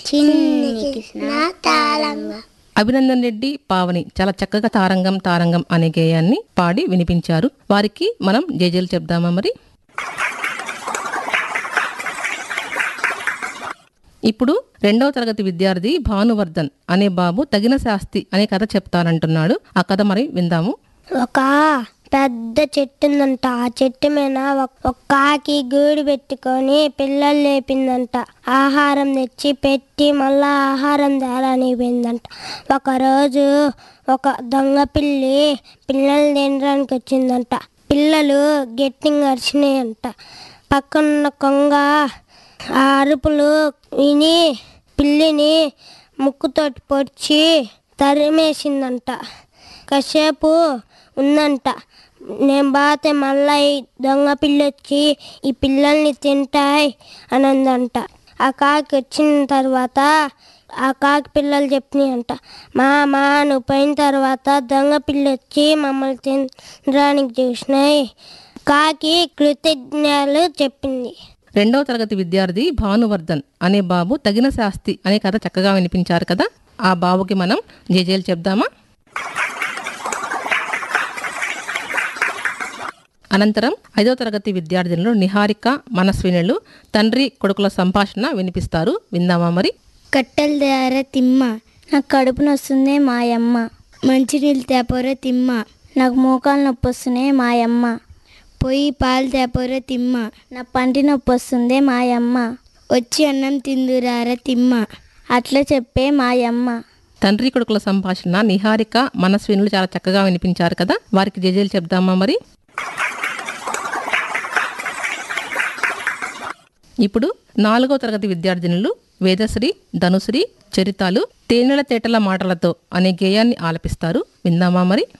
చిన్ని కృష్ణ తాళంగా అభినందన్ రెడ్డి పావని చాలా చక్కగా తారంగం తారంగం అనే గేయాన్ని పాడి వినిపించారు వారికి మనం జేజేలు చెప్దామా మరి ఇప్పుడు రెండవ తరగతి విద్యార్థి భానువర్ధన్ అనే బాబు తగిన శాస్తి అనే కథ చెప్తానంటున్నాడు ఆ కథ మరి విందాము ఒక పెద్ద చెట్టు ఉందంట ఆ చెట్టు మీద ఒక- ఒక కాకి గూడు పెట్టుకొని పిల్లలు లేపిందంట ఆహారం తెచ్చి పెట్టి మళ్ళా ఆహారం తేడానికి పోయిందంట ఒకరోజు ఒక దొంగ పిల్లి పిల్లలు తినడానికి వచ్చిందంట పిల్లలు గట్టిగా అరిచినాయంట పక్కనున్న కొంగ ఆ అరుపులు విని పిల్లిని ముక్కుతోటి పొడిచి తరిమేసిందంట కాసేపు ఉందంట నేను బాతే మళ్ళా ఈ దొంగ పిల్ల వచ్చి ఈ పిల్లల్ని తింటాయి అని అందంట ఆ కాకి వచ్చిన తర్వాత ఆ కాకి పిల్లలు చెప్పినాయంట మా మా నువ్వు పోయిన తర్వాత దొంగ పిల్ల వచ్చి మమ్మల్ని తినడానికి చూసినాయి కాకి కృతజ్ఞతలు చెప్పింది రెండవ తరగతి విద్యార్థి భానువర్ధన్ అనే బాబు తగిన శాస్తి అనే కథ చక్కగా వినిపించారు కదా ఆ బాబుకి మనం జేజేలు చెప్దామా అనంతరం ఐదవ తరగతి విద్యార్థినులు నిహారిక మనస్వినులు తండ్రి కొడుకుల సంభాషణ వినిపిస్తారు విందామా మరి కట్టెలు తేరే తిమ్మ నాకు కడుపు నొస్తుంది మాయమ్మ మంచినీళ్ళు తేపోరే తిమ్మ నాకు మోకాలు నొప్పి వస్తున్నాయి మాయమ్మ పొయ్యి పాలు తేపోరే తిమ్మ నా పంటి నొప్పి వస్తుంది మాయమ్మ వచ్చి అన్నం తిందురారే తిమ్మ అట్లా చెప్పే మాయమ్మ తండ్రి కొడుకుల సంభాషణ నిహారిక మనస్వినులు చాలా చక్కగా వినిపించారు కదా వారికి జేజేలు చెప్దామా మరి ఇప్పుడు నాలుగో తరగతి విద్యార్థినులు వేదశ్రీ ధనుశ్రీ చరితాలు తేనెల తేటల మాటలతో అనే గేయాన్ని ఆలపిస్తారు విందామా మరి